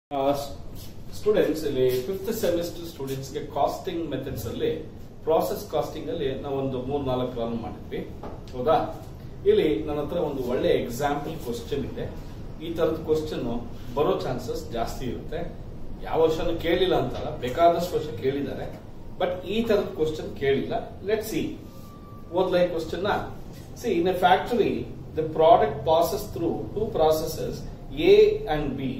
Students ಇಲ್ಲಿ fifth semester students ಗೆ costing methods ಅಲ್ಲಿ ಪ್ರಾಸೆಸ್ ಕಾಸ್ಟಿಂಗ್ ಅಲ್ಲಿ ನಾವು ಒಂದು ಮೂರ್ ನಾಲ್ಕು ರನ್ ಮಾಡಿದ್ವಿ ಹೌದಾ ಇಲ್ಲಿ ನನ್ನ ಹತ್ರ ಒಂದು ಒಳ್ಳೆ ಎಕ್ಸಾಂಪಲ್ ಕ್ವಶನ್ ಇದೆ ಈ ತರದ ಕ್ವಶನ್ ಬರೋ ಚಾನ್ಸಸ್ ಜಾಸ್ತಿ ಇರುತ್ತೆ ಯಾವ ವರ್ಷನೂ ಕೇಳಿಲ್ಲ ಅಂತಲ್ಲ ಬೇಕಾದಷ್ಟು ವರ್ಷ ಕೇಳಿದ್ದಾರೆ ಬಟ್ ಈ ತರದ ಕ್ವಶನ್ ಕೇಳಿಲ್ಲ ಲೆಟ್ ಸಿ ಓದ್ಲೈ question see in a factory the product passes through two processes A and B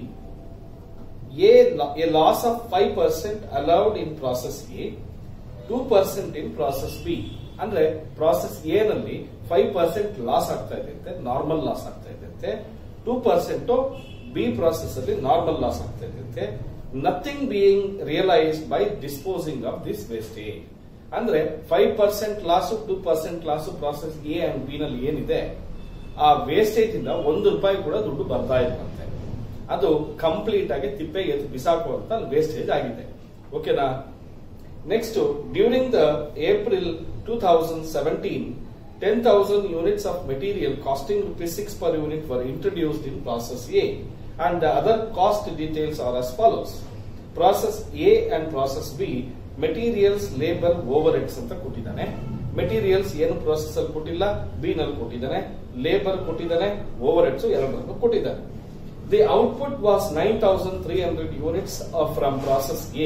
A, lo- a loss of 5% allowed in process A, 2% in process B. ಅಂದ್ರೆ ಪ್ರಾಸೆಸ್ ಎ ನಲ್ಲಿ five percent loss ಆಗ್ತಾ ಇದೆ normal loss ಆಗ್ತಾ ಇದೆ two percent B process ಅಲ್ಲಿ normal loss ಆಗ್ತಾ ಇದೆ nothing being realised by disposing of this wastage ಅಂದ್ರೆ five percent loss two percent loss process A and B ನಲ್ಲಿ ಏನಿದೆ ಆ ವೇಸ್ಟೇಜ್ ಇಂದ ಒಂದು ರೂಪಾಯಿ ಕೂಡ ದುಡ್ಡು ಬರ್ತಾ ಇಲ್ವಂತೆ ಅದು ಕಂಪ್ಲೀಟ್ ಆಗಿ ತಿಪ್ಪೆಗೆ ಎತ್ತು ಬಿಸಾಕುವಂತ ವೇಸ್ಟೇಜ್ ಆಗಿದೆ ಓಕೆನಾ next during the April two thousand seventeen ten thousand units of material costing rupees six per unit were introduced in process A and the other cost details are as follows process A and process B materials labour overheads ಅಂತ ಕೊಟ್ಟಿದ್ದಾನೆ materials ಏನು process ಅಲ್ಲಿ ಕೊಟ್ಟಿಲ್ಲ B ನಲ್ಲಿ ಕೊಟ್ಟಿದ್ದಾನೆ labour ಕೊಟ್ಟಿದ್ದಾನೆ over heads ಎರಡರನ್ನು ಕೊಟ್ಟಿದ್ದಾನೆ The output was 9,300 units uh, from process A.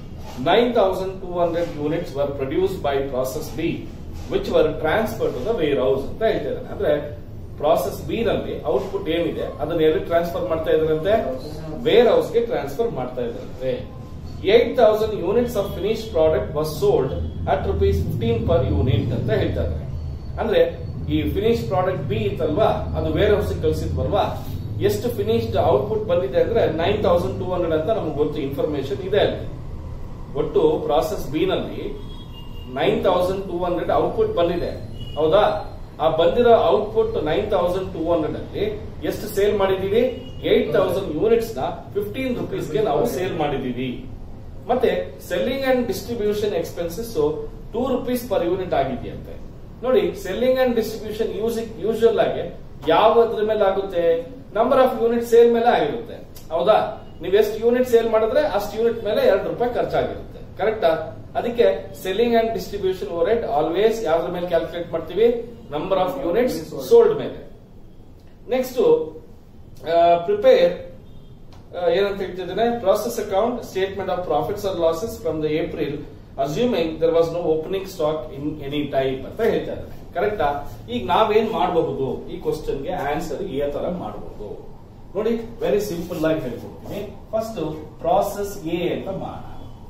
9,200 units were produced by process B, which were transferred to the warehouse ಅಂತ ಹೇಳ್ತಿದ್ದಾನೆ ಅಂದ್ರೆ ಪ್ರಾಸೆಸ್ ಬಿ ನಲ್ಲಿ ಔಟ್ಪುಟ್ ಏನಿದೆ ಅದನ್ನ ಎಲ್ಲಿ ಟ್ರಾನ್ಸ್ಫರ್ ಮಾಡ್ತಾ ಇದ್ರಂತೆ ವೇರ್ ಹೌಸ್ ಗೆ ಟ್ರಾನ್ಸ್ಫರ್ ಮಾಡ್ತಾ ಇದ್ರಂತೆ eight thousand units of finish product was sold at rupees fifteen per unit ಅಂತ ಹೇಳ್ತಾ ಇದ್ದಾರೆ ಅಂದ್ರೆ ಈ ಫಿನಿಶ್ ಪ್ರಾಡಕ್ಟ್ ಬಿ ಇತ್ತಲ್ವಾ ಅದು ವೇರ್ ಹೌಸ್ ಕಳಿಸಿದ್ವಲ್ವಾ ಎಷ್ಟು ಫಿನಿಶ್ಡ್ ಔಟ್ಪುಟ್ ಬಂದಿದೆ ಅಂದ್ರೆ ನೈನ್ ತೌಸಂಡ್ ಟೂ ಹಂಡ್ರೆಡ್ ಅಂತ ನಮ್ಗೆ ಗೊತ್ತು ಇನ್ಫಾರ್ಮೇಶನ್ ಇದೆ ಅಲ್ಲಿ ಒಟ್ಟು ಪ್ರಾಸೆಸ್ ಬಿ ನಲ್ಲಿ nine thousand two hundred output ಬಂದಿದೆ ಹೌದಾ ಆ ಬಂದಿರೋ output nine thousand two hundred ಅಲ್ಲಿ ಎಷ್ಟು ಸೇಲ್ ಮಾಡಿದೀವಿ ಏಟ್ ತೌಸಂಡ್ ಯೂನಿಟ್ಸ್ ನ ಫಿಫ್ಟೀನ್ ರುಪೀಸ್ಗೆ ನಾವು ಸೇಲ್ ಮಾಡಿದೀವಿ ಮತ್ತೆ selling and distribution expenses two rupees per unit ಆಗಿದೆಯಂತೆ ನೋಡಿ ಸೆಲ್ಲಿಂಗ್ ಅಂಡ್ ಡಿಸ್ಟ್ರಿಬ್ಯೂಷನ್ ಯೂಶುವಲ್ ಆಗಿ ಯಾವದ್ರ ಮೇಲೆ ಆಗುತ್ತೆ ನಂಬರ್ ಆಫ್ ಯೂನಿಟ್ ಸೇಲ್ ಮೇಲೆ ಆಗಿರುತ್ತೆ ಹೌದಾ ನೀವು ಎಷ್ಟು ಯೂನಿಟ್ ಸೇಲ್ ಮಾಡಿದ್ರೆ ಅಷ್ಟು ಯೂನಿಟ್ ಮೇಲೆ ಎರಡು ರೂಪಾಯಿ ಖರ್ಚಾಗಿರುತ್ತೆ ಕರೆಕ್ಟಾ ಅದಕ್ಕೆ selling and distribution overhead always ಯಾವ್ದ್ರ ಮೇಲೆ ಕ್ಯಾಲ್ಕುಲೇಟ್ ಮಾಡ್ತೀವಿ ನಂಬರ್ ಆಫ್ ಯೂನಿಟ್ಸ್ ಸೋಲ್ಡ್ ಮೇಲೆ ನೆಕ್ಸ್ಟ್ ಪ್ರಿಪೇರ್ ಏನಂತ ಹೇಳ್ತಿದ್ದೇನೆ process account statement of profits or losses from the April assuming there was no opening stock in any type ಅಂತ ಹೇಳ್ತಾ ಇದ್ದಾರೆ ಕರೆಕ್ಟಾ ಈಗ ನಾವೇನ್ ಮಾಡಬಹುದು ಈ ಕ್ವಶನ್ ಗೆ ಆನ್ಸರ್ ಈ ತರ ಮಾಡಬಹುದು ನೋಡಿ ವೆರಿ ಸಿಂಪಲ್ ಆಗಿ ಹೇಳ್ಕೊಡ್ತೀನಿ ಫಸ್ಟ್ ಪ್ರಾಸೆಸ್ ಎ ಅಂತ ಮಾಡೋಣ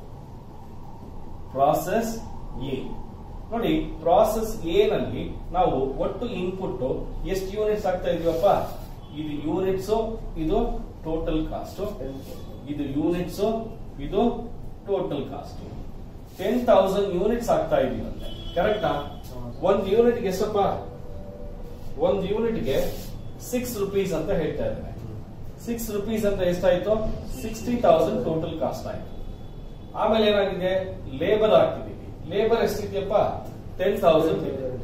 ಪ್ರಾಸೆಸ್ ಎ ನೋಡಿ ಪ್ರಾಸೆಸ್ ಎ ನಲ್ಲಿ ನಾವು ಒಟ್ಟು ಇನ್ಪುಟ್ ಎಷ್ಟು ಯೂನಿಟ್ಸ್ ಆಗ್ತಾ ಇದೀವಪ್ಪ ಇದು ಯೂನಿಟ್ಸ್ ಇದು ಟೋಟಲ್ ಕಾಸ್ಟ್ ಇದು ಯೂನಿಟ್ಸ್ ಇದು total cost ten thousand units ಆಗ್ತಾ ಇದೀವಂತೆ ಕರೆಕ್ಟಾ ಒಂದ್ ಯೂನಿಟ್ ಗೆ ಎಷ್ಟಪ್ಪ ಒಂದ್ ಯೂನಿಟ್ ಗೆ ಸಿಕ್ಸ್ ರುಪೀಸ್ ಅಂತ ಹೇಳ್ತಾ ಇದ್ದಾರೆ ಸಿಕ್ಸ್ ರುಪೀಸ್ ಅಂತ ಎಷ್ಟಾಯ್ತು ಸಿಕ್ಸ್ಟಿ ತೌಸಂಡ್ ಟೋಟಲ್ ಕಾಸ್ಟ್ ಆಯ್ತು ಆಮೇಲೆ ಏನಾಗಿದೆ ಲೇಬರ್ ಹಾಕಿದೀವಿ ಲೇಬರ್ ಎಷ್ಟಿದೆಯಪ್ಪ ಟೆನ್ ತೌಸಂಡ್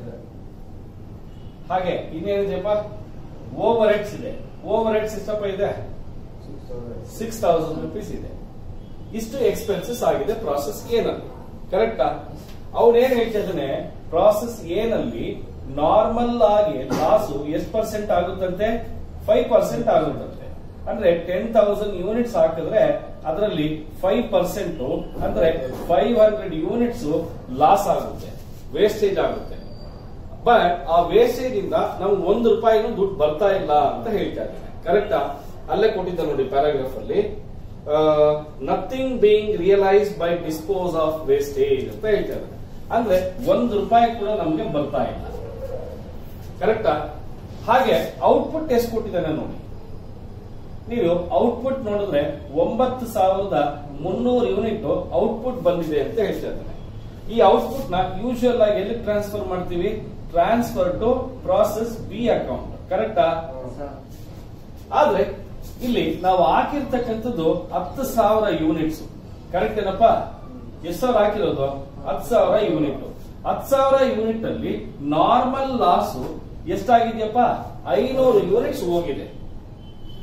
ಹಾಗೆ ಇನ್ನೇನಿದೆಯಪ್ಪ ಓವರ್ ಹೆಡ್ಸ್ ಇದೆ ಓವರ್ ಹೆಡ್ಸ್ ಎಷ್ಟಪ್ಪ ಇದೆ ಸಿಕ್ಸ್ ತೌಸಂಡ್ ರುಪೀಸ್ ಇದೆ ಇಷ್ಟು ಎಕ್ಸ್ಪೆನ್ಸಸ್ ಆಗಿದೆ ಪ್ರಾಸೆಸ್ ಎ ನಲ್ಲಿ ಕರೆಕ್ಟಾ ಅವ್ನು ಏನ್ ಹೇಳ್ತಾ ಇದ್ದಾನೆ ಪ್ರಾಸೆಸ್ ಎ ನಲ್ಲಿ ನಾರ್ಮಲ್ ಆಗಿ ಲಾಸು ಎಷ್ಟು ಪರ್ಸೆಂಟ್ ಆಗುತ್ತಂತೆ ಫೈವ್ ಪರ್ಸೆಂಟ್ ಆಗುತ್ತಂತೆ ಅಂದ್ರೆ ಟೆನ್ ತೌಸಂಡ್ ಯೂನಿಟ್ಸ್ ಹಾಕಿದ್ರೆ ಅದರಲ್ಲಿ ಫೈವ್ ಪರ್ಸೆಂಟ್ ಅಂದ್ರೆ ಫೈವ್ ಹಂಡ್ರೆಡ್ ಯೂನಿಟ್ಸ್ ಲಾಸ್ ಆಗುತ್ತೆ ವೇಸ್ಟೇಜ್ ಆಗುತ್ತೆ ಬಟ್ ಆ ವೇಸ್ಟೇಜ್ ಇಂದ ನಾವು ಒಂದು ರೂಪಾಯಿನೂ ದುಡ್ಡು ಬರ್ತಾ ಇಲ್ಲ ಅಂತ ಹೇಳ್ತಾ ಇದ್ದೇನೆ ಕರೆಕ್ಟಾ ಅಲ್ಲೇ ಕೊಟ್ಟಿದ್ದ ನೋಡಿ ಪ್ಯಾರಾಗ್ರಾಫ್ ಅಲ್ಲಿ nothing being realise by dispose of wastage ಅಂತ ಹೇಳ್ತಾ ಇದ್ದಾರೆ ಅಂದ್ರೆ ಒಂದು ರೂಪಾಯಿ ಕೂಡ ನಮ್ಗೆ ಬರ್ತಾ ಇಲ್ಲ ಕರೆಕ್ಟಾ ಹಾಗೆ ಔಟ್ಪುಟ್ ಎಷ್ಟು ಕೊಟ್ಟಿದ್ದಾನೆ ನೋಡಿ ನೀವು ಔಟ್ಪುಟ್ ನೋಡಿದ್ರೆ ಒಂಬತ್ತು ಸಾವಿರದ ಮುನ್ನೂರು ಯೂನಿಟ್ ಔಟ್ಪುಟ್ ಬಂದಿದೆ ಅಂತ ಹೇಳ್ತಾ ಇದ್ದಾನೆ ಈ ಔಟ್ಪುಟ್ ನ ಯೂಶುವಲ್ ಆಗಿ ಎಲ್ಲಿ ಟ್ರಾನ್ಸ್ಫರ್ ಮಾಡ್ತೀವಿ transfer to process B account ಕರೆಕ್ಟಾ ಆದ್ರೆ ಇಲ್ಲಿ ನಾವು ಹಾಕಿರ್ತಕ್ಕಂಥದ್ದು ಹತ್ತು ಸಾವಿರ ಯೂನಿಟ್ಸ್ ಕರೆಕ್ಟ್ ಏನಪ್ಪ ಎಷ್ಟು ಸಾವಿರ ಹಾಕಿರೋದು ಹತ್ತು ಸಾವಿರ ಯೂನಿಟ್ ಹತ್ತು ಸಾವಿರ ಯೂನಿಟ್ ಅಲ್ಲಿ ನಾರ್ಮಲ್ ಲಾಸ್ ಎಷ್ಟಾಗಿದೆಯಪ್ಪ ಐನೂರು ಯೂನಿಟ್ಸ್ ಹೋಗಿದೆ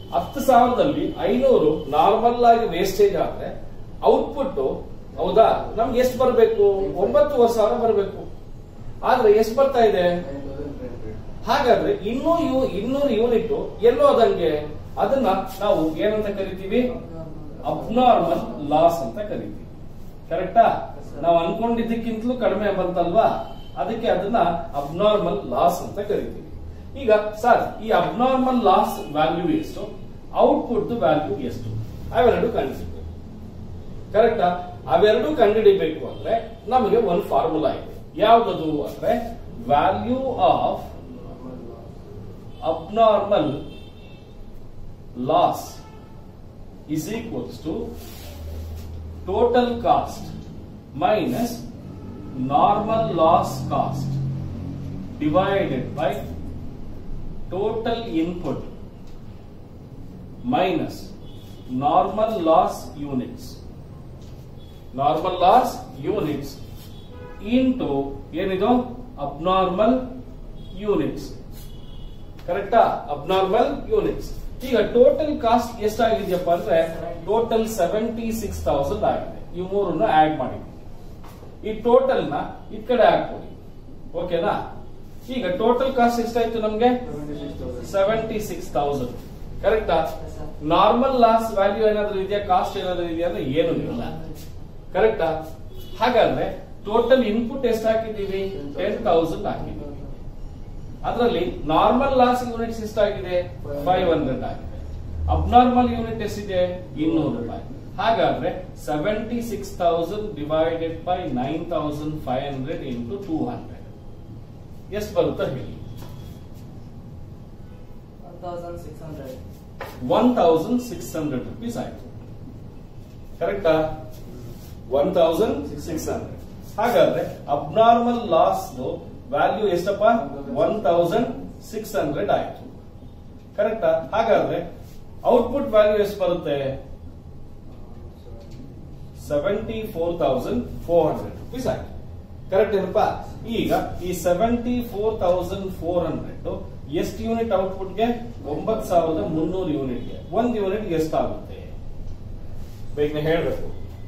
ಹತ್ತು ಸಾವಿರದಲ್ಲಿ ಐನೂರು ನಾರ್ಮಲ್ ಆಗಿ ವೇಸ್ಟೇಜ್ ಆದ್ರೆ ಔಟ್ಪುಟ್ ಹೌದಾ ನಮ್ಗೆ ಎಷ್ಟು ಬರಬೇಕು ಒಂಬತ್ತುವರೆ ಸಾವಿರ ಬರಬೇಕು ಆದ್ರೆ ಎಷ್ಟು ಬರ್ತಾ ಇದೆ ಹಾಗಾದ್ರೆ ಇನ್ನೂ ಇವು ಇನ್ನೂರು ಯೂನಿಟ್ ಎಲ್ಲೋ ಅದಂಗೆ ಅದನ್ನ ನಾವು ಏನಂತ ಕರಿತೀವಿ ಅಬ್ನಾರ್ಮಲ್ ಲಾಸ್ ಅಂತ ಕರಿತೀವಿ ಕರೆಕ್ಟಾ ನಾವು ಅನ್ಕೊಂಡಿದ್ದಕ್ಕಿಂತಲೂ ಕಡಿಮೆ ಬಂತಲ್ವಾ ಅದಕ್ಕೆ ಅದನ್ನ ಅಬ್ನಾರ್ಮಲ್ ಲಾಸ್ ಅಂತ ಕರಿತೀವಿ ಈಗ ಸರ್ ಈ ಅಬ್ನಾರ್ಮಲ್ ಲಾಸ್ ವ್ಯಾಲ್ಯೂ ಎಷ್ಟು ಔಟ್ಪುಟ್ ವ್ಯಾಲ್ಯೂ ಎಷ್ಟು ಅವೆರಡು ಕಂಡುಹಿಡಿಬೇಕು ಕರೆಕ್ಟಾ ಅವೆರಡು ಕಂಡುಹಿಡಿಬೇಕು ಅಂದ್ರೆ ನಮಗೆ ಒಂದು ಫಾರ್ಮುಲಾ ಇದೆ ಯಾವ್ದದು ಅಂದ್ರೆ value of abnormal loss is equals to total cost minus normal loss cost divided by total input minus normal loss units normal loss units into ಏನಿದು ಅಬ್ನಾರ್ಮಲ್ ಯೂನಿಟ್ಸ್ ಕರೆಕ್ಟಾ ಅಬ್ನಾರ್ಮಲ್ ಯೂನಿಟ್ಸ್ ಈಗ ಟೋಟಲ್ ಕಾಸ್ಟ್ ಎಷ್ಟಾಗಿದೆಯಪ್ಪ ಅಂದ್ರೆ total seventy six thousand ಆಗಿದೆ ಈ ಮೂರನ್ನು add ಮಾಡಿ ಈ ಟೋಟಲ್ ನ ಈ ಕಡೆ ಹಾಕ್ಕೊಡಿ ಓಕೆನಾ ಈಗ ಟೋಟಲ್ ಕಾಸ್ಟ್ ಎಷ್ಟಾಯ್ತು ನಮ್ಗೆ ಸೆವೆಂಟಿ ಸಿಕ್ಸ್ ತೌಸಂಡ್ ಕರೆಕ್ಟಾ ನಾರ್ಮಲ್ ಲಾಸ್ ವ್ಯಾಲ್ಯೂ ಏನಾದ್ರೂ ಇದೆಯಾ ಕಾಸ್ಟ್ ಏನಾದ್ರೂ ಇದೆಯಾ ಅಂದ್ರೆ ಏನು ಇಲ್ಲ ಕರೆಕ್ಟಾ ಹಾಗಾದ್ರೆ ಟೋಟಲ್ ಇನ್ಪುಟ್ ಎಷ್ಟು ಹಾಕಿದೀವಿ ಟೆನ್ ತೌಸಂಡ್ ಹಾಕಿದೀವಿ ಅದರಲ್ಲಿ ನಾರ್ಮಲ್ ಲಾಸ್ ಯೂನಿಟ್ಸ್ ಎಷ್ಟಾಗಿದೆ ಫೈವ್ ಹಂಡ್ರೆಡ್ ಆಗಿದೆ ಅಬ್ನಾರ್ಮಲ್ ಯೂನಿಟ್ ಎಷ್ಟಿದೆ ಇನ್ನೂರು ರೂಪಾಯಿ ಹಾಗಾದ್ರೆ seventy six thousand divided by nine thousand five hundred into two hundred ಎಷ್ಟು ಬರುತ್ತಾ ಹೇಳಿ one thousand six hundred rupees ಆಯ್ತು ಕರೆಕ್ಟಾ ಒನ್ ತೌಸಂಡ್ ಸಿಕ್ಸ್ ಹಂಡ್ರೆಡ್ ಹಾಗಾದ್ರೆ ಅಬ್ನಾರ್ಮಲ್ ಲಾಸ್ ವ್ಯಾಲ್ಯೂ ಎಷ್ಟಪ್ಪ ಒನ್ ತೌಸಂಡ್ ಸಿಕ್ಸ್ ಹಂಡ್ರೆಡ್ ಆಯ್ತು ಕರೆಕ್ಟಾ ಹಾಗಾದ್ರೆ ಔಟ್ಪುಟ್ ವ್ಯಾಲ್ಯೂ ಎಷ್ಟು ಬರುತ್ತೆ seventy four thousand four hundred rupees ಆಯ್ತು ಕರೆಕ್ಟ್ ಏನಪ್ಪಾ ಈಗ ಈ seventy four thousand four hundred ಎಷ್ಟು ಯೂನಿಟ್ ಔಟ್ಪುಟ್ಗೆ ಒಂಬತ್ ಸಾವಿರದ ಮುನ್ನೂರು ಯೂನಿಟ್ಗೆ ಒಂದು ಯೂನಿಟ್ ಎಷ್ಟಾಗುತ್ತೆ ಬೇಗನೆ ಹೇಳ್ಬೇಕು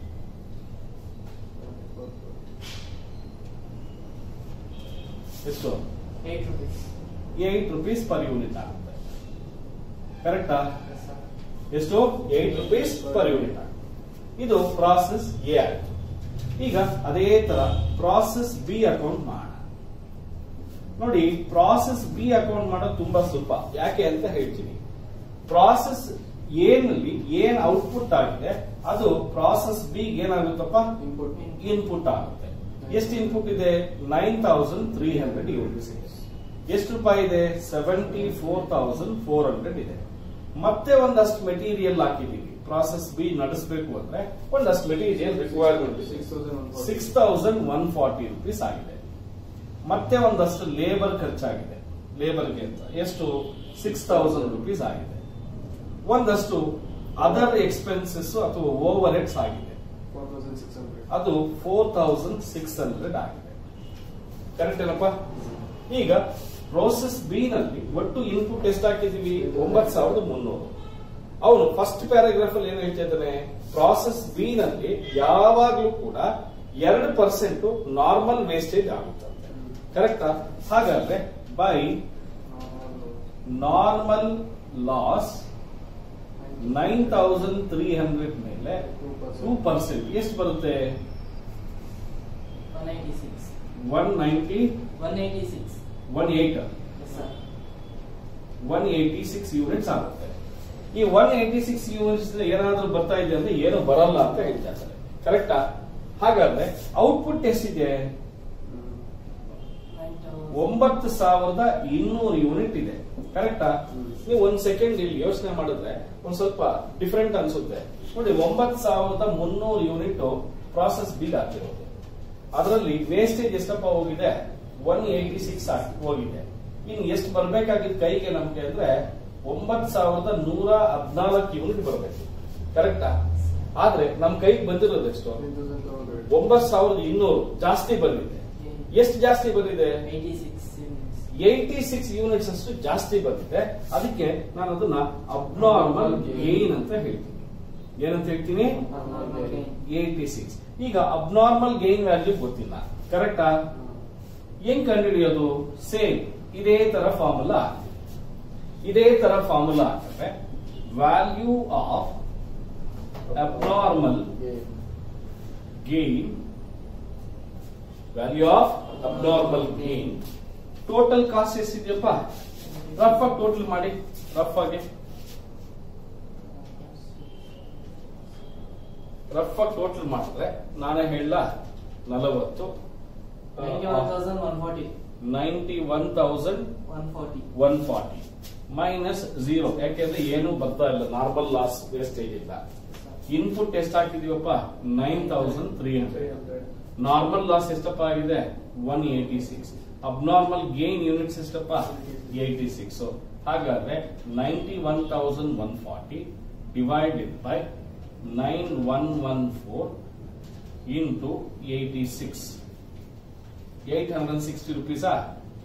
ಎಷ್ಟು ಏಟ್ ರುಪೀಸ್ ಪರ್ ಯೂನಿಟ್ ಆಗುತ್ತೆ ಕರೆಕ್ಟಾ ಎಷ್ಟು ಏಟ್ ರುಪೀಸ್ ಪರ್ ಯೂನಿಟ್ ಆಗುತ್ತೆ ಇದು ಪ್ರಾಸೆಸ್ ಎ ಆಯ್ತು ಈಗ ಅದೇ ತರ ಪ್ರಾಸೆಸ್ ಬಿ ಅಕೌಂಟ್ ಮಾಡೋಣ ನೋಡಿ ಪ್ರಾಸೆಸ್ ಬಿ ಅಕೌಂಟ್ ಮಾಡೋದು ತುಂಬಾ ಸುಲಭ ಯಾಕೆ ಅಂತ ಹೇಳ್ತೀನಿ ಪ್ರಾಸೆಸ್ ಎ ನಲ್ಲಿ ಏನ್ ಔಟ್ಪುಟ್ ಆಗಿದೆ ಅದು ಪ್ರಾಸೆಸ್ ಬಿ ಏನಾಗುತ್ತಪ್ಪ ಇನ್ಪುಟ್ ಆಗುತ್ತೆ ಎಷ್ಟು ಇನ್ಪುಟ್ ಇದೆ nine thousand three hundred units ಎಷ್ಟು ರೂಪಾಯಿ ಇದೆ seventy four thousand four hundred ಇದೆ ಮತ್ತೆ ಒಂದಷ್ಟು ಮೆಟೀರಿಯಲ್ ಹಾಕಿದೀವಿ ಪ್ರಾಸೆಸ್ ಬಿ ನಡೆಸಬೇಕು ಅಂದ್ರೆ ಒಂದಷ್ಟು material requirement six thousand one forty rupees ಆಗಿದೆ ಮತ್ತೆ ಒಂದಷ್ಟು ಲೇಬರ್ ಖರ್ಚಾಗಿದೆ ಲೇಬರ್ಗೆ ಅಂತ ಎಷ್ಟು ಸಿಕ್ಸ್ ತೌಸಂಡ್ ರುಪೀಸ್ ಆಗಿದೆ ಒಂದಷ್ಟು ಅದರ್ ಎಕ್ಸ್ಪೆನ್ಸಸ್ ಅಥವಾ ಓವರ್ ಹೆಡ್ಸ್ ಆಗಿದೆ ಅದು ಫೋರ್ ತೌಸಂಡ್ ಸಿಕ್ಸ್ ಹಂಡ್ರೆಡ್ ಆಗಿದೆ ಕರೆಕ್ಟ್ ಏನಪ್ಪ ಈಗ ಪ್ರೋಸೆಸ್ ಬಿ ನಲ್ಲಿ ಒಟ್ಟು ಇನ್ಪುಟ್ ಎಷ್ಟು ಹಾಕಿದೀವಿ ಒಂಬತ್ ಸಾವಿರದ ಮುನ್ನೂರು ಅವನು ಫಸ್ಟ್ ಪ್ಯಾರಾಗ್ರಾಫ್ ಅಲ್ಲಿ ಏನ್ ಹೇಳ್ತಾ ಇದ್ದಾನೆ ಪ್ರಾಸೆಸ್ ಬಿ ನಲ್ಲಿ ಯಾವಾಗ್ಲೂ ಕೂಡ ಎರಡು ಪರ್ಸೆಂಟ್ ನಾರ್ಮಲ್ ವೇಸ್ಟೇಜ್ ಆಗುತ್ತಂತೆ ಕರೆಕ್ಟಾ ಹಾಗಾದ್ರೆ by normal loss nine thousand three hundred ಮೇಲೆ ಟೂ ಪರ್ಸೆಂಟ್ ಎಷ್ಟು ಬರುತ್ತೆ one ninety one eight one eighty six units ಆಗುತ್ತೆ ಈ ಒನ್ ಏಟಿ ಸಿಕ್ಸ್ ಯೂನಿಟ್ಸ್ ಏನಾದ್ರೂ ಬರ್ತಾ ಇದೆ ಅಂದ್ರೆ ಏನು ಬರಲ್ಲ ಅಂತ ಹೇಳ್ತಾ ಇದ್ದಾರೆ ಕರೆಕ್ಟಾ ಹಾಗಾದ್ರೆ ಔಟ್ಪುಟ್ ಎಷ್ಟಿದೆ ಒಂಬತ್ತು ಸಾವಿರದ ಇನ್ನೂರು ಯೂನಿಟ್ ಇದೆ ಕರೆಕ್ಟಾ ನೀವು ಒಂದ್ ಸೆಕೆಂಡ್ ಇಲ್ಲಿ ಯೋಚನೆ ಮಾಡಿದ್ರೆ ಒಂದ್ ಸ್ವಲ್ಪ ಡಿಫ್ರೆಂಟ್ ಅನ್ಸುತ್ತೆ ನೋಡಿ ಒಂಬತ್ತು ಸಾವಿರದ ಮುನ್ನೂರು ಯೂನಿಟ್ ಪ್ರಾಸೆಸ್ ಬಿಲ್ ಆಗಿರೋದು ಅದರಲ್ಲಿ ವೇಸ್ಟೇಜ್ ಎಷ್ಟಪ್ಪ ಹೋಗಿದೆ ಒನ್ ಏಟಿ ಸಿಕ್ಸ್ ಹೋಗಿದೆ ಇನ್ ಎಷ್ಟು ಬರ್ಬೇಕಾಗಿದ್ ಕೈಗೆ ನಮ್ಗೆ ಅಂದ್ರೆ ಒಂಬತ್ ಸಾವಿರದ ನೂರ ಹದ್ನಾಲ್ಕು ಯೂನಿಟ್ ಬರಬೇಕು ಕರೆಕ್ಟಾ ಆದ್ರೆ ನಮ್ ಕೈಗೆ ಬಂದಿರೋದು ಎಷ್ಟು ಒಂಬತ್ ಸಾವಿರದ ಇನ್ನೂರು ಜಾಸ್ತಿ ಬಂದಿದೆ ಎಷ್ಟು ಜಾಸ್ತಿ ಬಂದಿದೆ ಏಯ್ಟಿ ಸಿಕ್ಸ್ ಯೂನಿಟ್ಸ್ ಅಷ್ಟು ಜಾಸ್ತಿ ಬಂದಿದೆ ಅದಕ್ಕೆ ನಾನು ಅದನ್ನ ಅಬ್ನಾರ್ಮಲ್ ಗೇನ್ ಅಂತ ಹೇಳ್ತೀನಿ ಏನಂತ ಹೇಳ್ತೀನಿ ಏಯ್ಟಿ ಸಿಕ್ಸ್ ಈಗ ಅಬ್ನಾರ್ಮಲ್ ಗೇನ್ ವ್ಯಾಲ್ಯೂ ಗೊತ್ತಿಲ್ಲ ಕರೆಕ್ಟಾ ಹೆಂಗ್ ಕಂಡುಹಿಡಿಯೋದು ಸೇಮ್ ಇದೇ ತರ ಫಾರ್ಮುಲಾ ಇದೇ ತರ ಫಾರ್ಮುಲಾ ಹಾಕಿದ್ರೆ value of abnormal gain value of abnormal gain total cost ಎಷ್ಟಿದೆಯಪ್ಪ ರಫ್ ಆಗಿ ಟೋಟಲ್ ಮಾಡಿ ರಫ್ ಆಗಿ ರಫ್ ಆಗಿ ಟೋಟಲ್ ಮಾಡಿದ್ರೆ ನಾನೇ ಹೇಳ ನಲವತ್ತು ninety one thousand one forty minus zero ಯಾಕೆಂದ್ರೆ ಏನು ಬರ್ತಾ ಇಲ್ಲ ನಾರ್ಮಲ್ ಲಾಸ್ ವೇಸ್ಟೇಜ್ ಇಲ್ಲ ಇನ್ಪುಟ್ ಎಷ್ಟು ಹಾಕಿದೀವಪ್ಪ nine thousand three hundred normal loss ಎಷ್ಟಪ್ಪ ಆಗಿದೆ one eighty six abnormal gain units ಎಷ್ಟಪ್ಪ ಏಟಿ ಸಿಕ್ಸ್ ಹಾಗಾದ್ರೆ ninety one thousand one forty divided by nine one one four into eighty six eight hundred sixty ರುಪೀಸಾ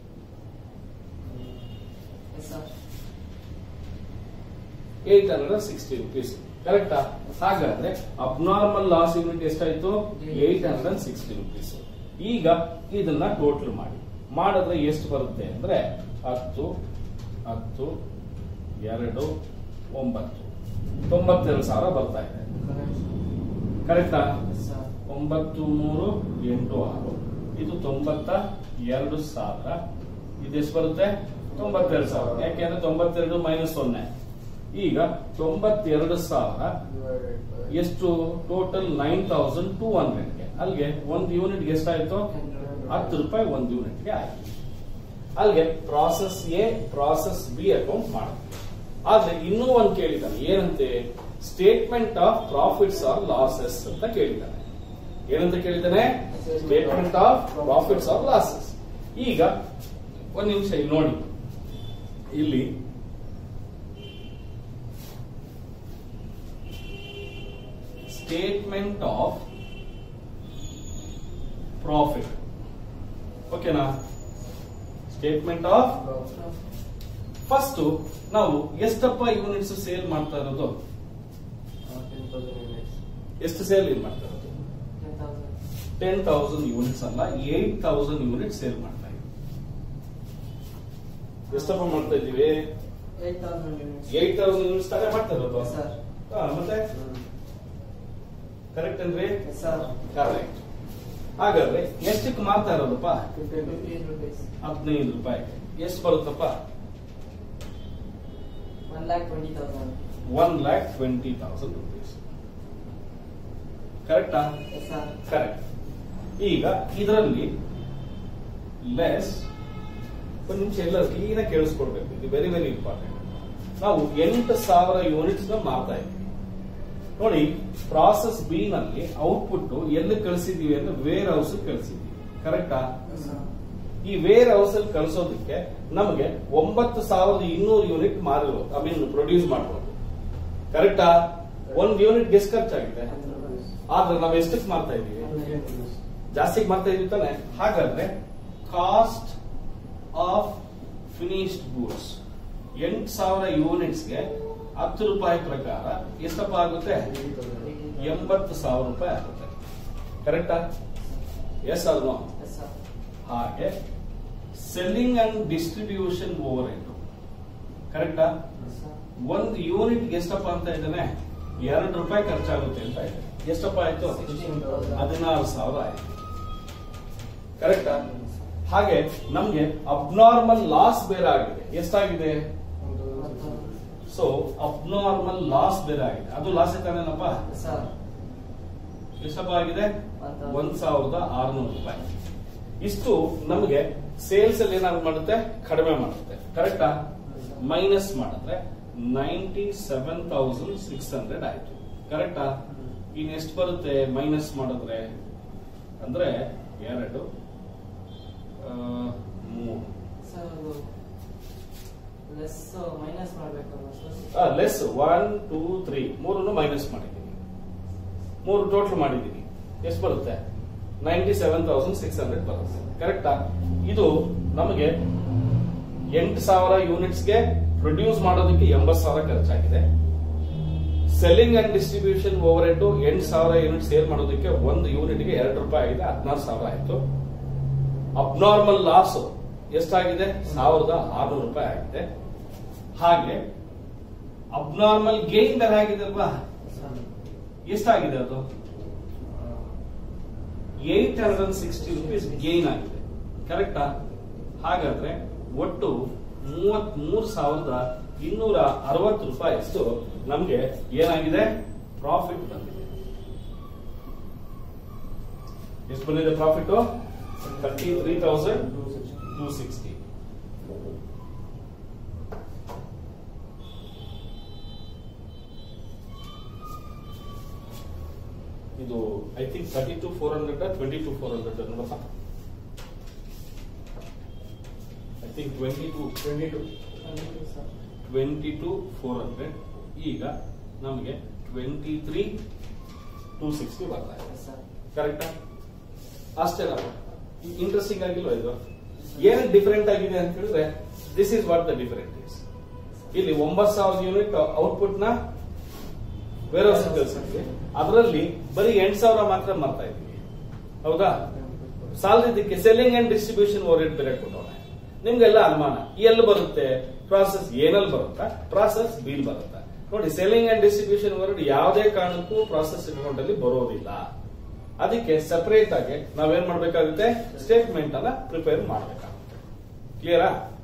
eight hundred sixty rupees ಕರೆಕ್ಟಾ ಹಾಗಾದ್ರೆ abnormal loss unit ಎಷ್ಟಾಯ್ತು eight hundred sixty rupees ಈಗ ಇದನ್ನ total ಮಾಡಿ ಮಾಡಿದ್ರೆ ಎಷ್ಟು ಬರುತ್ತೆ ಅಂದ್ರೆ ಹತ್ತು ಹತ್ತು ಎರಡು ಒಂಬತ್ತು ತೊಂಬತ್ತೆರಡು ಸಾವಿರ ಬರ್ತಾ ಇದೆ ಕರೆಕ್ಟಾ ಒಂಬತ್ತು ಮೂರು ಎಂಟು ಆರು ಇದು ತೊಂಬತ್ತ ಎರಡು ಸಾವಿರ ಇದೆಷ್ಟು ಬರುತ್ತೆ ತೊಂಬತ್ತೆರಡು ಸಾವಿರ ಯಾಕೆಂದ್ರೆ ತೊಂಬತ್ತೆರಡು ಮೈನಸ್ ಸೊನ್ನೆ ಈಗ ತೊಂಬತ್ತೆರಡು ಸಾವಿರ ಎಷ್ಟು ಟೋಟಲ್ ನೈನ್ ತೌಸಂಡ್ ಟೂ ಹಂಡ್ರೆಡ್ಗೆ ಅಲ್ಲಿಗೆ ಒಂದು ಯೂನಿಟ್ಗೆ ಎಷ್ಟಾಯ್ತು ಹತ್ತು ರೂಪಾಯಿ ಒಂದು ಯೂನಿಟ್ಗೆ ಆಯ್ತು ಅಲ್ಲಿಗೆ process A process B account ಮಾಡುತ್ತೆ ಆದ್ರೆ ಇನ್ನೂ ಒಂದು ಕೇಳಿದ್ದಾನೆ ಏನಂತೆ statement of profits or losses ಅಂತ ಕೇಳಿದ್ದಾನೆ ಏನಂತ ಕೇಳಿದ್ದಾನೆ statement of profits or losses ಈಗ ಒಂದ್ ನಿಮಿಷ ಇಲ್ಲಿ ನೋಡಿ ಇಲ್ಲಿ ಸ್ಟೇಟ್ಮೆಂಟ್ ಆಫ್ ಪ್ರಾಫಿಟ್ ಓಕೆನಾ ಸ್ಟೇಟ್ಮೆಂಟ್ ಆಫ್ ಫಸ್ಟ್ ನಾವು ಎಷ್ಟಪ್ಪ ಯೂನಿಟ್ಸ್ ಸೇಲ್ ಮಾಡ್ತಾ ಇರೋದು ಎಷ್ಟು ಸೇಲ್ ಮಾಡ್ತಾ ಇರೋದು ಟೆನ್ ತೌಸಂಡ್ ಯೂನಿಟ್ಸ್ ಅಲ್ಲ ಏಟ್ ತೌಸಂಡ್ ಯೂನಿಟ್ ಸೇಲ್ ಮಾಡ್ತಾ ಇದ್ದೀವಿ ಎಷ್ಟಪ್ಪ ಮಾಡ್ತಾ ಇದೀವಿ ಏಟ್ ತೌಸಂಡ್ ಯೂನಿಟ್ಸ್ ತಾನೇ ಮಾಡ್ತಾ ಇರೋದು ಹಾ, ಮತ್ತೆ ಕರೆಕ್ಟ್ ಅಂದ್ರೆ ಕರೆಕ್ಟ್ ಹಾಗಾದ್ರೆ ಎಷ್ಟಕ್ಕೆ ಮಾರ್ತಾ ಇರೋದಪ್ಪ ಹದಿನೈದು ರೂಪಾಯಿ ಎಷ್ಟು ಬರುತ್ತಪ್ಪ one lakh twenty thousand rupees ಕರೆಕ್ಟಾ ಕರೆಕ್ಟ್ ಈಗ ಇದರಲ್ಲಿ ಲೆಸ್ ಒಂದು ನಿಮಿಷ ಎಲ್ಲ ಕ್ಲೀನ್ ಕೇಳಿಸ್ಕೊಡ್ಬೇಕು ಇದು ವೆರಿ ವೆರಿ ಇಂಪಾರ್ಟೆಂಟ್ ನಾವು ಎಂಟು ಸಾವಿರ ಯೂನಿಟ್ಸ್ ಮಾರ್ತಾ ಇದ್ದೀವಿ ನೋಡಿ ಪ್ರಾಸೆಸ್ ಬಿ ನಲ್ಲಿ ಔಟ್ಪುಟ್ ಎಲ್ಲಿ ಕಳಿಸಿದೀವಿ ಅಂದ್ರೆ ವೇರ್ ಹೌಸ್ ಕಳಿಸಿದೀವಿ ಕರೆಕ್ಟಾ ಈ ವೇರ್ ಹೌಸ್ ಅಲ್ಲಿ ಕಳಿಸೋದಕ್ಕೆ ನಮಗೆ ಒಂಬತ್ತು ಸಾವಿರದ ಇನ್ನೂರು ಯೂನಿಟ್ ಮಾರಿರೋ ಐ ಮೀನ್ ಪ್ರೊಡ್ಯೂಸ್ ಮಾಡಬಹುದು ಕರೆಕ್ಟಾ ಒಂದ್ ಯೂನಿಟ್ ಎಷ್ಟು ಖರ್ಚಾಗಿದೆ ಆದ್ರೆ ನಾವು ಎಷ್ಟಕ್ಕೆ ಮಾರ್ತಾ ಇದೀವಿ ಜಾಸ್ತಿಗೆ ಮಾರ್ತಾ ಇದೀವಿ ತಾನೆ ಹಾಗಾದ್ರೆ ಕಾಸ್ಟ್ ಆಫ್ ಫಿನಿಶ್ಡ್ ಗೂಡ್ಸ್ ಎಂಟು ಸಾವಿರ ಯೂನಿಟ್ಸ್ಗೆ ಹತ್ತು ರೂಪಾಯಿ ಪ್ರಕಾರ ಎಷ್ಟಪ್ಪ ಆಗುತ್ತೆ ಎಂಬತ್ತು ಸಾವಿರ ರೂಪಾಯಿ ಆಗುತ್ತೆ ಕರೆಕ್ಟಾ ಎಸ್ ಅಲ್ವಾ ಹಾಗೆ selling and distribution overhead ಕರೆಕ್ಟಾ ಒಂದು ಯೂನಿಟ್ ಎಷ್ಟಪ್ಪ ಅಂತ ಇದ್ದಾನೆ ಎರಡು ರೂಪಾಯಿ ಖರ್ಚಾಗುತ್ತೆ ಅಂತ ಇದೆ ಎಷ್ಟಪ್ಪ ಆಯ್ತು ಹದಿನಾರು ಸಾವಿರ ಆಯ್ತು ಕರೆಕ್ಟಾ ಹಾಗೆ ನಮ್ಗೆ ಅಬ್ನಾರ್ಮಲ್ ಲಾಸ್ ಬೇರೆ ಆಗಿದೆ ಎಷ್ಟಾಗಿದೆ ಸೊ ಅಬ್ನಾರ್ಮಲ್ ಲಾಸ್ ಬೇರೆ ಆಗಿದೆ ಅದು ಲಾಸ್ ತಾನೇನಪ್ಪ ಎಷ್ಟಪ್ಪ ಆಗಿದೆ ಒಂದ್ ಸಾವಿರದ ಆರುನೂರು ರೂಪಾಯಿ ಇಷ್ಟು ನಮಗೆ ಸೇಲ್ಸ್ ಅಲ್ಲಿ ಏನಾದ್ರು ಮಾಡುತ್ತೆ ಕಡಿಮೆ ಮಾಡುತ್ತೆ ಕರೆಕ್ಟಾ ಮೈನಸ್ ಮಾಡಿದ್ರೆ ninety seven thousand six hundred ಆಯ್ತು ಕರೆಕ್ಟಾ ಇನ್ ಎಷ್ಟು ಬರುತ್ತೆ ಮೈನಸ್ ಮಾಡಿದ್ರೆ ಅಂದ್ರೆ ಎರಡು ಆ, ಮೂರು ಮೈನಸ್ ಮಾಡ್ಬೇಕು ಲೆಸ್ ಒನ್ ಟೂ ತ್ರೀ ಮೂರನ್ನು ಮೈನಸ್ ಮಾಡಿದ್ದೀನಿ ಮೂರು ಟೋಟಲ್ ಮಾಡಿದ್ದೀನಿ ಎಷ್ಟು ಬರುತ್ತೆ ninety seven thousand six hundred ಬರುತ್ತೆ ಕರೆಕ್ಟಾ ಇದು ನಮಗೆ ಎಂಟು ಸಾವಿರ ಯೂನಿಟ್ಸ್ಗೆ ಪ್ರೊಡ್ಯೂಸ್ ಮಾಡೋದಕ್ಕೆ ಎಂಬತ್ತು ಸಾವಿರ ಖರ್ಚಾಗಿದೆ selling and distribution overhead ಎಂಟು ಸಾವಿರ ಯೂನಿಟ್ ಸೇಲ್ ಮಾಡೋದಕ್ಕೆ ಒಂದು ಯೂನಿಟ್ಗೆ ಎರಡು ರೂಪಾಯಿ ಆಗಿದೆ ಹದಿನಾರು ಸಾವಿರ ಆಯ್ತು ಅಬ್ನಾರ್ಮಲ್ ಲಾಸ್ ಎಷ್ಟಾಗಿದೆ ಸಾವಿರದ ಆರ್ನೂರು ರೂಪಾಯಿ ಆಗಿದೆ ಹಾಗೆ ಅಬ್ನಾರ್ಮಲ್ ಗೇನ್ ಬೇರೆ ಆಗಿದೆ ಅಲ್ವಾ ಎಷ್ಟಾಗಿದೆ ಅದು eight hundred and sixty rupees gain ಆಗಿದೆ ಕರೆಕ್ಟಾ ಹಾಗಾದ್ರೆ ಒಟ್ಟು ಮೂವತ್ ಮೂರು ಸಾವಿರದ ಇನ್ನೂರ ಅರವತ್ತು ರೂಪಾಯಿ ಅಷ್ಟು ನಮ್ಗೆ ಏನಾಗಿದೆ ಪ್ರಾಫಿಟ್ ಬಂದಿದೆ ಎಷ್ಟು ಬಂದಿದೆ profit thirty three thousand two sixty ಇದು I think thirty two four hundred twenty two four hundred ನೋಡಪ್ಪ I think twenty two twenty two twenty two four hundred ಈಗ ನಮಗೆ ಟ್ವೆಂಟಿ ತ್ರೀ ಟೂ ಸಿಕ್ಸ್ಟಿ ಬರ್ತಾ ಇದೆ sir ಕರೆಕ್ಟಾ ಅಷ್ಟೇನಪ್ಪ interesting ಆಗಿಲ್ವಾ ಇದು ಏನ್ ಡಿಫರೆಂಟ್ ಆಗಿದೆ ಅಂತ ಹೇಳಿದ್ರೆ this is what the different is ಇಲ್ಲಿ ಒಂಬತ್ತು ಸಾವಿರ ಯೂನಿಟ್ ಔಟ್ಪುಟ್ ನ ಬೇರೆ ಕಳಿಸಿದ್ವಿ ಅದರಲ್ಲಿ ಬರೀ ಎಂಟು ಸಾವಿರ ಮಾತ್ರ ಮಾಡ್ತಾ ಇದ್ವಿ ಹೌದಾ ಸಾಲದಿದ್ದಕ್ಕೆ ಸೆಲ್ಲಿಂಗ್ ಅಂಡ್ ಡಿಸ್ಟ್ರಿಬ್ಯೂಷನ್ ಓವರ್ ಬೇರೆ ಕೊಟ್ಟವನೆ ನಿಮ್ಗೆಲ್ಲ ಅನುಮಾನ ಎಲ್ಲಿ ಬರುತ್ತೆ ಪ್ರಾಸೆಸ್ ಏನಲ್ಲಿ ಬರುತ್ತಾ ಪ್ರಾಸೆಸ್ ಬಿಲ್ ಬರುತ್ತಾ ನೋಡಿ ಸೆಲ್ಲಿಂಗ್ ಅಂಡ್ ಡಿಸ್ಟ್ರಿಬ್ಯೂಷನ್ ವರ್ಡ್ ಯಾವುದೇ ಕಾರಣಕ್ಕೂ ಪ್ರಾಸೆಸ್ ಅಕೌಂಟ್ ಅಲ್ಲಿ ಬರೋದಿಲ್ಲ ಅದಕ್ಕೆ ಸಪರೇಟ್ ಆಗಿ ನಾವೇನ್ ಮಾಡ್ಬೇಕಾಗುತ್ತೆ ಸ್ಟೇಟ್ಮೆಂಟ್ ಅನ್ನ ಪ್ರಿಪೇರ್ ಮಾಡ್ಬೇಕಾಗುತ್ತೆ ಕ್ಲಿಯರಾ